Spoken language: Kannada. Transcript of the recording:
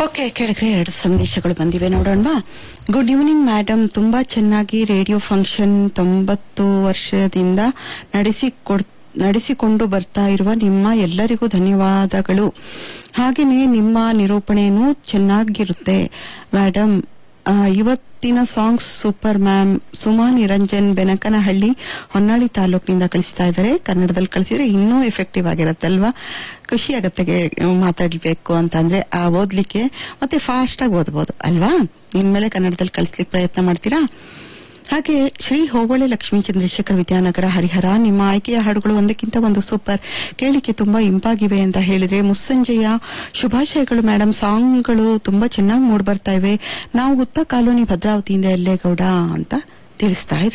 ಓಕೆ ಕೆಳಗಡೆ ಎರಡು ಸಂದೇಶಗಳು ಬಂದಿವೆ ನೋಡೋಣ ಗುಡ್ ಈವ್ನಿಂಗ್ ಮೇಡಮ್ ತುಂಬಾ ಚೆನ್ನಾಗಿ ರೇಡಿಯೋ ಫಂಕ್ಷನ್ ತೊಂಬತ್ತು ವರ್ಷದಿಂದ ನಡೆಸಿಕೊಡ್ ನಡೆಸಿಕೊಂಡು ಬರ್ತಾ ಇರುವ ನಿಮ್ಮ ಎಲ್ಲರಿಗೂ ಧನ್ಯವಾದಗಳು ಹಾಗೆಯೇ ನಿಮ್ಮ ನಿರೂಪಣೆಯೂ ಚೆನ್ನಾಗಿರುತ್ತೆ ಮೇಡಮ್ ಆ, ಇವತ್ತಿನ songs super ma'am Suma Niranjan Benakanahalli Honnali ತಾಲೂಕಿನಿಂದ ಕಳಿಸ್ತಾ ಇದ್ದಾರೆ ಕನ್ನಡದಲ್ಲಿ ಕಳಿಸಿದ್ರೆ ಇನ್ನೂ ಎಫೆಕ್ಟಿವ್ ಆಗಿರತ್ತಲ್ವಾ ಖುಷಿ ಆಗತ್ತೆ ಮಾತಾಡ್ಬೇಕು ಅಂತಂದ್ರೆ ಆ ಓದ್ಲಿಕ್ಕೆ ಮತ್ತೆ ಫಾಸ್ಟ್ ಆಗಿ ಓದ್ಬೋದು ಅಲ್ವಾ ಇನ್ಮೇಲೆ ಕನ್ನಡದಲ್ಲಿ ಕಳಿಸ್ಲಿಕ್ಕೆ ಪ್ರಯತ್ನ ಮಾಡ್ತೀರಾ ಹಾಗೆ ಶ್ರೀ ಹೋಬಳೆ ಲಕ್ಷ್ಮೀ ಚಂದ್ರಶೇಖರ್ ವಿದ್ಯಾನಗರ ಹರಿಹರ ನಿಮ್ಮ ಆಯ್ಕೆಯ ಹಾಡುಗಳು ಒಂದಕ್ಕಿಂತ ಒಂದು ಸೂಪರ್ ಕೇಳಿಕೆ ತುಂಬಾ ಇಂಪಾಗಿವೆ ಅಂತ ಹೇಳಿದ್ರೆ ಮುಸ್ಸಂಜೆಯ ಶುಭಾಶಯಗಳು ಮೇಡಮ್ ಸಾಂಗ್ಗಳು ತುಂಬಾ ಚೆನ್ನಾಗಿ ಮೂಡ್ ಬರ್ತಾ ಇವೆ ನಾವು ಹುತ್ತ ಕಾಲೋನಿ ಭದ್ರಾವತಿಯಿಂದ ಎಲ್ಲೇಗೌಡ ಅಂತ ತಿಳಿಸ್ತಾ ಇದ್ದಾರೆ